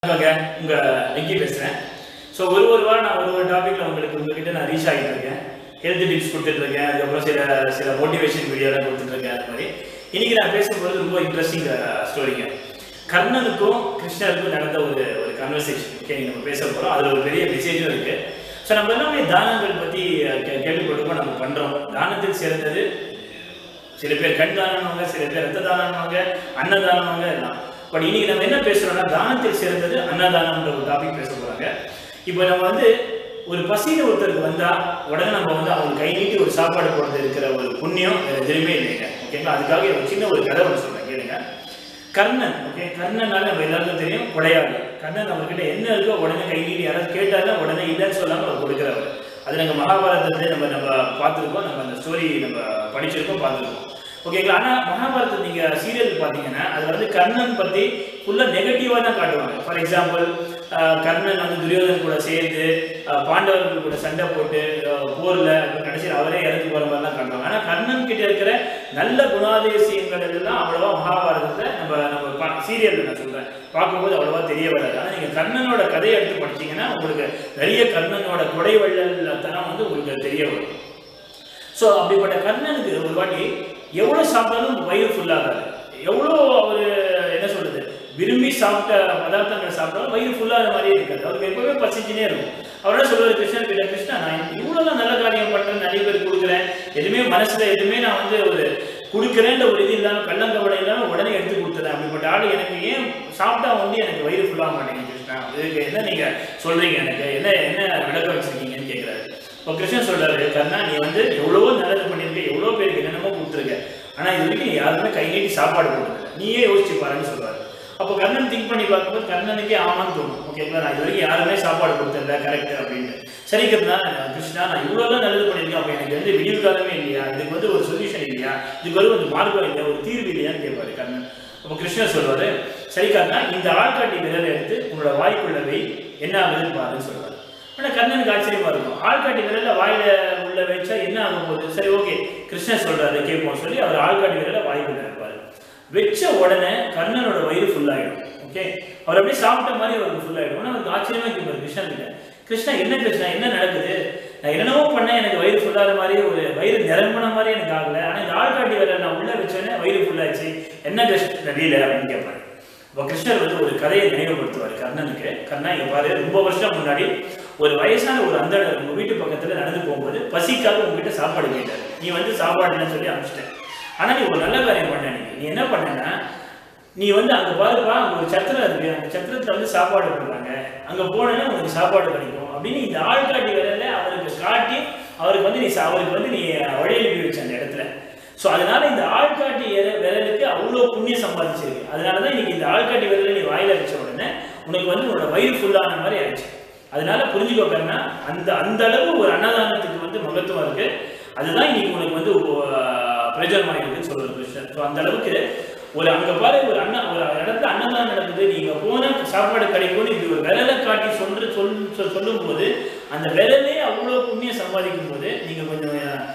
வணக்கங்க உங்க வெங்கி பேசுறேன் ஸோ ஒரு ஒரு வாரம் நான் ஒரு ஒரு டாபிக்ல உங்களுக்கு உங்ககிட்ட நான் ரீச் ஆகிட்டு இருக்கேன் ஹெல்த் டிப்ஸ் கொடுத்துட்டு இருக்கேன் அதுக்கப்புறம் சில சில மோட்டிவேஷன் வீடியோலாம் கொடுத்துட்டு இருக்கேன் அது மாதிரி இன்னைக்கு நான் பேசும்போது ரொம்ப இன்ட்ரெஸ்டிங் ஸ்டோரிங்க கர்ணனுக்கும் கிருஷ்ணருக்கும் நடந்த ஒரு ஒரு கன்வர்சேஷன் ஓகே நம்ம பேச போகிறோம் அதில் ஒரு பெரிய மெசேஜும் இருக்கு ஸோ நம்ம எல்லாமே தானங்கள் பற்றி கே- கேள்விப்பட்டிருக்கோம் நம்ம பண்றோம் தானத்தில் சிறந்தது சில பேர் கண் தானம்வாங்க சில பேர் ரத்த தானம்வாங்க அன்னதானம்வாங்க எல்லாம் பட் இன்னைக்கு நம்ம என்ன பேசுறோம்னா தானத்தில் சிறந்தது அன்னதானம்ன்ற ஒரு டாபிக் பேச போறாங்க இப்போ நம்ம வந்து ஒரு பசியில் ஒருத்தருக்கு வந்தா உடனே நம்ம வந்து அவங்க கை நீட்டி ஒரு சாப்பாடு போடுறது இருக்கிற ஒரு புண்ணியம் வேற எதுவுமே இல்லைங்க ஓகேங்களா அதுக்காக ஒரு சின்ன ஒரு கதை ஒன்று சொல்றேன் கேளுங்க கர்ணன் ஓகே கர்ணனால நம்ம எல்லாருக்கும் தெரியும் கொடையாளி கர்ணன் அவர்கிட்ட என்ன இருக்கோ உடனே கை நீட்டி யாராவது கேட்டாலும் உடனே இல்லைன்னு சொல்லாம அவர் கொடுக்குறவர் அது நாங்கள் மகாபாரதத்திலே நம்ம நம்ம பார்த்துருக்கோம் நம்ம அந்த ஸ்டோரி நம்ம படிச்சிருக்கோம் பார்த்துருக்கோம் ஓகேங்களா ஆனால் மகாபாரதம் நீங்கள் சீரியல் பார்த்தீங்கன்னா அது வந்து கர்ணன் பற்றி ஃபுல்லாக நெகட்டிவாக தான் காட்டுவாங்க ஃபார் எக்ஸாம்பிள் கர்ணன் வந்து துரியோதன் கூட சேர்ந்து ஆஹ், பாண்டவர்கள் கூட சண்டை போட்டு ஆஹ், போர்ல அப்புறம் கடைசியில் அவரே இறந்து போகிற மாதிரிலாம் காட்டுவாங்க ஆனால் கர்ணன் கிட்ட இருக்கிற நல்ல குணாதிசயங்கள் எல்லாம் அவ்வளவா மகாபாரதத்தில் நம்ம நம்ம சீரியலில் நான் சொல்கிறேன் பார்க்கும்போது அவ்வளவா தெரிய வராது ஆனால் நீங்கள் கர்ணனோட கதையை எடுத்து படிச்சீங்கன்னா உங்களுக்கு நிறைய கர்ணனோட கொடை வள்ளல் தனம் வந்து உங்களுக்கு தெரிய வரும் ஸோ அப்படிப்பட்ட கர்ணனுக்கு ஒரு வாட்டி எவ்வளோ சாப்பிட்டாலும் வயிறு ஃபுல்லாகாது எவ்வளோ அவர் என்ன சொல்றது விரும்பி சாப்பிட்ட பதார்த்தங்களை சாப்பிட்டாலும் வயிறு ஃபுல்லாத மாதிரியே இருக்காது அவருக்கு எப்பவுமே பசிச்சுனே இருக்கும் அவர் என்ன சொல்லுவார் கிருஷ்ணன் கிட்ட கிருஷ்ணா நான் இவ்வளோலாம் நல்ல காரியம் பண்ணுறேன் நிறைய பேர் கொடுக்குறேன் எதுவுமே மனசுல எதுவுமே நான் வந்து ஒரு கொடுக்குறேன்ற ஒரு இது இல்லாமல் கள்ளங்கவடை இல்லாமல் உடனே எடுத்து கொடுத்துறேன் அப்படிப்பட்ட ஆள் எனக்கு ஏன் சாப்பிட்டா வந்து எனக்கு வயிறு ஃபுல்லாக மாட்டேங்குது கிருஷ்ணா இதுக்கு என்ன நீங்கள் சொல்கிறீங்க எனக்கு என்ன என்ன விளக்கம் வச்சிருக்கீங்கன்னு கேட்குறாரு இப்போ கிருஷ்ணன் சொல்றாரு கர்ணா நீ வந்து எவ்வளவோ நல்லது பண்ணியிருக்க எவ்வளோ பேருக்கு என்னென்னமோ கொடுத்துருக்க ஆனால் இது வரைக்கும் நீ யாருமே கை நீட்டி சாப்பாடு கொடுக்கல நீயே யோசிச்சு பாருன்னு சொல்றாரு அப்போ கர்ணன் திங்க் பண்ணி பார்க்கும்போது கர்ணனுக்கே ஆமான்னு தோணும் ஓகேங்களா நான் இது வரைக்கும் யாருமே சாப்பாடு கொடுத்துருல கரெக்ட் அப்படின்ட்டு சரி கர்ணா நான் கிருஷ்ணா நான் இவ்வளோலாம் நல்லது பண்ணியிருக்கேன் அப்போ எனக்கு வந்து விடிவு காலமே இல்லையா இதுக்கு வந்து ஒரு சொல்யூஷன் இல்லையா இதுக்கு ஒரு வந்து மார்க்கம் இல்லையா ஒரு தீர்வு இல்லையான்னு கேட்பாரு கர்ணன் அப்போ கிருஷ்ணர் சொல்றாரு சரி கர்ணா இந்த ஆள்காட்டி விரலை எடுத்து உன்னோட வாய்க்குள்ள வை என்ன ஆகுதுன்னு பாருன்னு சொல்றாரு ஆனால் கர்ணனுக்கு ஆச்சரியமா இருக்கும் ஆள்காட்டி விரல வாயில உள்ள வச்சா என்ன ஆக போகுது சரி ஓகே கிருஷ்ணன் சொல்றாரு கேட்போம் சொல்லி அவர் ஆள்காட்டி விரல வாய்க்குள்ள இருப்பாரு வச்ச உடனே கர்ணனோட வயிறு ஃபுல் ஆயிடும் ஓகே அவர் அப்படியே சாப்பிட்ட மாதிரி அவருக்கு ஃபுல் ஆயிடும் ஆனா அவருக்கு ஆச்சரியமா கேட்பாரு கிருஷ்ணன் கிட்ட கிருஷ்ணா என்ன கிருஷ்ணா என்ன நடக்குது நான் என்னென்னவோ பண்ணேன் எனக்கு வயிறு ஃபுல்லாத மாதிரி ஒரு வயிறு நிரம்பின மாதிரி எனக்கு ஆகல ஆனா இந்த ஆள்காட்டி விரல நான் உள்ள வச்சோடனே வயிறு ஃபுல்லாச்சு என்ன கிருஷ்ண தெரியல அப்படின்னு கேட்பாரு இப்போ கிருஷ்ணர் வந்து ஒரு கதையை நினைவுபடுத்துவார் கர்ணனுக்கு கர்ணா இங்க பாரு ரொம்ப வருஷம் முன்னாடி ஒரு வயசான ஒரு அந்தணர் உங்க வீட்டு பக்கத்துல நடந்து போகும்போது பசிக்காக உங்ககிட்ட சாப்பாடு கேட்டார் நீ வந்து சாப்பாடுன்னு சொல்லி அனுப்பிச்சிட்ட ஆனா நீ ஒரு நல்ல காரியம் பண்ண நீ நீ என்ன பண்ணனா நீ வந்து அங்க பாருப்பா அங்க ஒரு சத்திரம் இருக்கு அந்த சத்திரத்துல வந்து சாப்பாடு போடுறாங்க அங்க போனேன்னா உனக்கு சாப்பாடு கிடைக்கும் அப்படின்னு இந்த ஆள்காட்டி விரல அவருக்கு காட்டி அவருக்கு வந்து நீ சா- அவருக்கு வந்து நீ வழி அனுப்பி வச்ச அந்த இடத்துல ஸோ அதனால இந்த ஆள்காட்டி விர- விரலுக்கு அவ்வளோ புண்ணியம் சம்பாதிச்சிருக்கு அதனால தான் இன்னைக்கு இந்த ஆள்காட்டி விரலை நீ வாயில வச்ச உடனே உனக்கு வந்து உன்னோட வயிறு ஃபுல்லான மாதிரி ஆயிடுச்சு அதனால புரிஞ்சுக்கோ கண்ணா அந்த அந்த அளவு ஒரு அன்னதானத்துக்கு வந்து மகத்துவம் இருக்கு அதுதான் இன்னைக்கு உனக்கு வந்து உ- பிரயோஜனமா இருக்குன்னு சொல்றது கிருஷ்ணன் ஸோ அந்த அளவுக்கு ஒரு அங்க பாரு ஒரு அண்ணா ஒரு இடத்துல அன்னதானம் நடக்குது நீங்க போன சாப்பாடு கிடைக்கும்னு இப்படி ஒரு விரலை காட்டி சொல்ற சொல் சொல்- சொல்லும்போது அந்த விரலே அவ்வளோ புண்ணியம் சம்பாதிக்கும் போது நீங்க கொஞ்சம்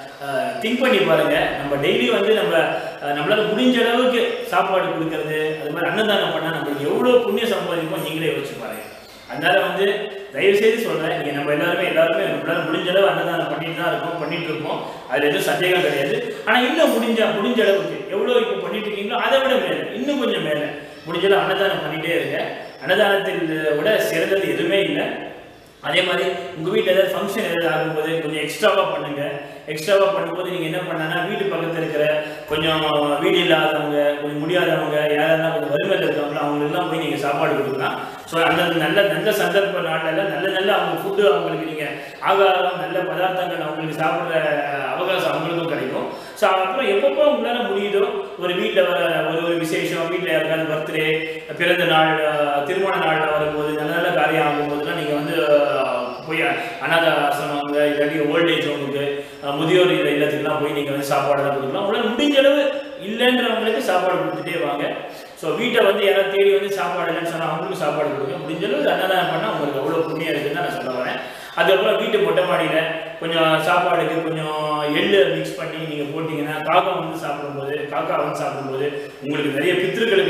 திங்க் பண்ணி பாருங்க நம்ம டெய்லி வந்து நம்ம அஹ், நம்மளால முடிஞ்ச அளவுக்கு சாப்பாடு கொடுக்கறது அது மாதிரி அன்னதானம் பண்ணா நம்மளுக்கு எவ்வளோ புண்ணியம் சம்பாதிப்போம் நீங்களே யோசிச்சு பாருங்க அதனால வந்து தயவு செய்து சொல்றேன் நீங்க நம்ம எல்லாருமே எல்லாருமே நம்மளால முடிஞ்ச அளவு அன்னதானம் பண்ணிட்டு தான் இருக்கோம் பண்ணிட்டு இருக்கோம் அதுல எதுவும் சந்தேகம் கிடையாது ஆனா இன்னும் முடிஞ்ச முடிஞ்ச அளவுக்கு எவ்வளவு இப்போ பண்ணிட்டு இருக்கீங்களோ அதை விட மேல இன்னும் கொஞ்சம் மேல முடிஞ்ச அளவு அன்னதானம் பண்ணிட்டே இருங்க அன்னதானத்தில் விட சிறந்தது எதுவுமே இல்லை அதே மாதிரி உங்க வீட்டில் ஏதாவது ஃபங்க்ஷன் ஏதாவது ஆகும்போது கொஞ்சம் எக்ஸ்ட்ராவா பண்ணுங்க எக்ஸ்ட்ராவா பண்ணும்போது நீங்க என்ன பண்ணனா வீட்டு பக்கத்துல இருக்கிற கொஞ்சம் வீடு இல்லாதவங்க கொஞ்சம் முடியாதவங்க யாரெல்லாம் கொஞ்சம் வறுமையில் இருக்காங்களோ அவங்களுக்குலாம் போய் நீங்க சாப்பாடு கொடுக்கலாம் ஸோ அந்த நல்ல நல்ல சந்தர்ப்ப நாளில் நல்ல நல்ல அவங்க ஃபுட்டு அவங்களுக்கு நீங்க ஆகாரம் நல்ல பதார்த்தங்கள் அவங்களுக்கு சாப்பிட்ற அவகாசம் அவங்களுக்கும் கிடைக்கும் ஸோ அப்புறம் எப்பப்போ உங்களால் முடியுதோ ஒரு வீட்டில் வர ஒரு ஒரு விசேஷம் வீட்டில் யாருக்காவது பர்த்டே பிறந்த நாள் அஹ், திருமண நாளில் வரும்போது நல்ல நல்ல காரியம் ஆகும்போதுலாம் நீங்கள் வந்து அஹ், போய் அனாத ஆசிரமங்க இல்லாட்டி ஓல்டேஜ் ஹோமுக்கு அஹ், முதியோர் இல்ல இல்லத்துக்குலாம் போய் நீங்கள் வந்து சாப்பாடெல்லாம் கொடுக்கலாம் உங்களால் முடிஞ்ச அளவு இல்லைன்றவங்களுக்கு சாப்பாடு கொடுத்துட்டே வாங்க ஸோ வீட்டை வந்து யாராவது தேடி வந்து சாப்பாடு இல்லைன்னு சொன்னால் அவங்களுக்கு சாப்பாடு கொடுங்க முடிஞ்ச அளவு அன்னதானம் பண்ணால் உங்களுக்கு அவ்வளோ புண்ணியம் இருக்குன்னு தான் நான் சொல்ல வரேன் அதுக்கப்புறம் வீட்டு மொட்டை மாடியில் கொஞ்சம் சாப்பாடுக்கு கொஞ்சம் எள்ளு மிக்ஸ் பண்ணி நீங்கள் போட்டிங்கன்னா காக்கா வந்து சாப்பிடும்போது காக்கா வந்து சாப்பிடும்போது உங்களுக்கு நிறைய பித்திருக்களுக்கு நீங்கள்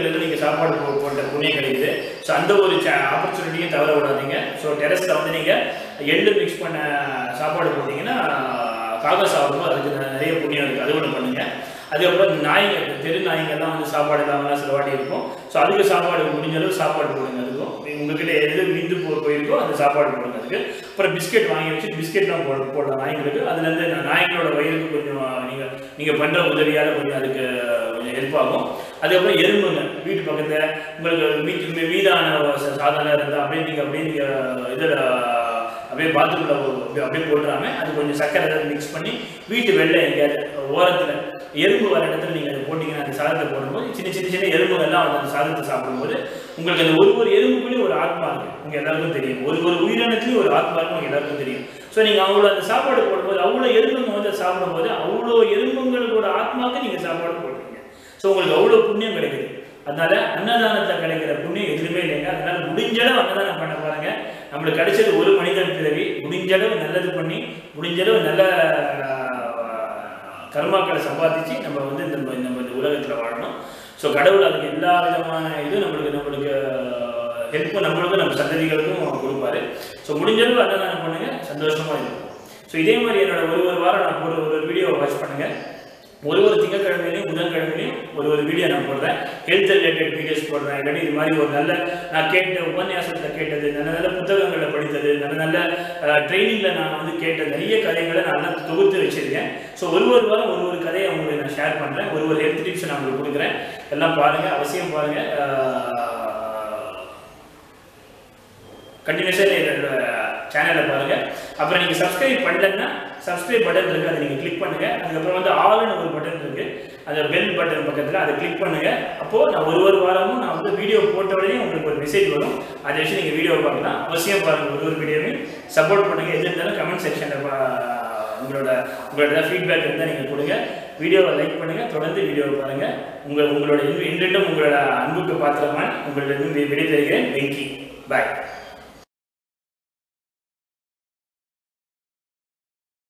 சாப்பாடு போ போட்ட புண்ணியம் கிடைக்குது ஸோ அந்த ஒரு ஆப்பர்ச்சுனிட்டியும் தவற விடாதீங்க ஸோ டெரஸில் வந்து நீங்கள் எள்ளு மிக்ஸ் பண்ண சாப்பாடு போட்டிங்கன்னா காக்கா சாப்பிடும்போது அதுக்கு ந- நிறைய புண்ணியம் இருக்குது அது ஒன்று பண்ணுங்க அதுக்கப்புறம் இந்த நாய்ங்க இந்த தெரு நாய்ங்கெல்லாம் வந்து சாப்பாடு இல்லாமலாம் சில வாட்டி இருக்கும் ஸோ அதுக்கு சாப்பாடு முடிஞ்ச அளவு சாப்பாடு போடுங்க அதுக்கும் உங்ககிட்ட எது மீந்து போ போயிருக்கோ அந்த சாப்பாடு போடுங்க அதுக்கு அப்புறம் பிஸ்கெட் வாங்கி வச்சு பிஸ்கெட்லாம் போட போடலாம் நாய்ங்களுக்கு அதுலேருந்து இந்த நாய்களோட வயிறுக்கு கொஞ்சம் நீங்கள் நீங்கள் பண்ணுற உதவியால் கொஞ்சம் அதுக்கு கொஞ்சம் ஹெல்ப் ஆகும் அதுக்கப்புறம் எறும்புங்க வீட்டு பக்கத்தில் உங்களுக்கு வீட்டு மீ- மீதான ச- சாதனம் இருந்தால் அப்படியே நீங்கள் அப்படியே நீங்கள் இதில் அப்படியே பாத்ரூமில் அப்படியே அப்படியே போட்டுறாம அது கொஞ்சம் சக்கரை ஏதாவது மிக்ஸ் பண்ணி வீட்டு வெளில எங்கேயாவது ஓரத்தில் எறும்பு வர இடத்துல நீங்கள் அதை போட்டிங்கன்னா அந்த சாதத்தை போடும்போது சின்ன சின்ன சின்ன எறும்புகள்லாம் வந்து அந்த சாதத்தை சாப்பிடும்போது உங்களுக்கு அந்த ஒரு ஒரு எறும்புக்குள்ளேயும் ஒரு ஆத்மா இருக்கு உங்க எல்லாருக்கும் தெரியும் ஒரு ஒரு உயிரினத்துலையும் ஒரு ஆத்மா இருக்கு உங்க எல்லாருக்கும் தெரியும் ஸோ நீங்கள் அவங்கள அந்த சாப்பாடு போடும்போது அவ்வளோ எறும்புங்க வந்து சாப்பிடும்போது அவ்வளோ எறும்புங்களோட ஆத்மாவுக்கு நீங்கள் சாப்பாடு போடுறீங்க ஸோ உங்களுக்கு அவ்வளோ புண்ணியம் கிடைக்குது அதனால அன்னதானத்தில் கிடைக்கிற புண்ணியம் எதுவுமே இல்லைங்க அதனால முடிஞ்ச அளவு அன்னதானம் பண்ண பாருங்க நம்மளுக்கு கிடைச்சது ஒரு மனிதன் பிறவி முடிஞ்ச அளவு நல்லது பண்ணி முடிஞ்ச அளவு நல்ல ஆஹ், கர்மாக்களை சம்பாதிச்சு நம்ம வந்து இந்த நம்ம இந்த உலகத்தில் வாழணும் ஸோ கடவுள் அதுக்கு எல்லா விதமான இது நம்மளுக்கு நம்மளுக்கு ஹெல்ப் நம்மளுக்கும் நம்ம சந்ததிகளுக்கும் கொடுப்பாரு ஸோ முடிஞ்ச அளவு அன்னதானம் பண்ணுங்க சந்தோஷமா இருக்கும் ஸோ இதே மாதிரி என்னோட ஒரு ஒரு வாரம் நான் போடுற ஒரு ஒரு வீடியோவை வாட்ச் பண்ணுங்க ஒரு ஒரு திங்கட்கிழமையிலையும் புதன்கிழமையிலையும் ஒரு ஒரு வீடியோ நான் போடுறேன் ஹெல்த் ரிலேட்டட் வீடியோஸ் போடுறேன் இல்லாட்டி இது மாதிரி ஒரு நல்ல நான் கேட்ட உபன்யாசத்தில் கேட்டது நல்ல நல்ல புத்தகங்களில் படித்தது நல்ல நல்ல ட்ரைனிங்கில் நான் வந்து கேட்ட நிறைய கதைகளை நான் எல்லாம் தொகுத்து வச்சிருக்கேன் ஸோ ஒரு ஒரு வாரம் ஒரு ஒரு கதையை உங்களுக்கு நான் ஷேர் பண்ணுறேன் ஒரு ஒரு ஹெல்த் டிப்ஸ் நான் உங்களுக்கு கொடுக்குறேன் எல்லாம் பாருங்கள் அவசியம் பாருங்கள் கண்டினியூஸாக என்னோட சேனலை பாருங்க அப்புறம் நீங்கள் சப்ஸ்கிரைப் பண்ணலன்னா சப்ஸ்கிரைப் பட்டன் இருக்கு அதை நீங்கள் கிளிக் பண்ணுங்க அதுக்கப்புறம் வந்து ஆல்னு ஒரு பட்டன் இருக்கு அந்த பெல் பட்டன் பக்கத்தில் அதை கிளிக் பண்ணுங்க அப்போ நான் ஒரு ஒரு வாரமும் நான் வந்து வீடியோ போட்ட உடனே உங்களுக்கு ஒரு மெசேஜ் வரும் அதை வச்சு நீங்கள் வீடியோ பார்க்கலாம் அவசியம் பாருங்க ஒரு ஒரு வீடியோவையும் சப்போர்ட் பண்ணுங்க எது இருந்தாலும் கமெண்ட் செக்ஷனில் உங்களோட உங்களோட ஃபீட்பேக் இருந்தால் நீங்கள் கொடுங்க வீடியோவை லைக் பண்ணுங்க தொடர்ந்து வீடியோவை பாருங்க உங்கள் உங்களோட இன்று இன்றும் உங்களோட அன்புக்கு பாத்திரமான உங்களிடம் விடை தருகிறேன் வெங்கி பாய்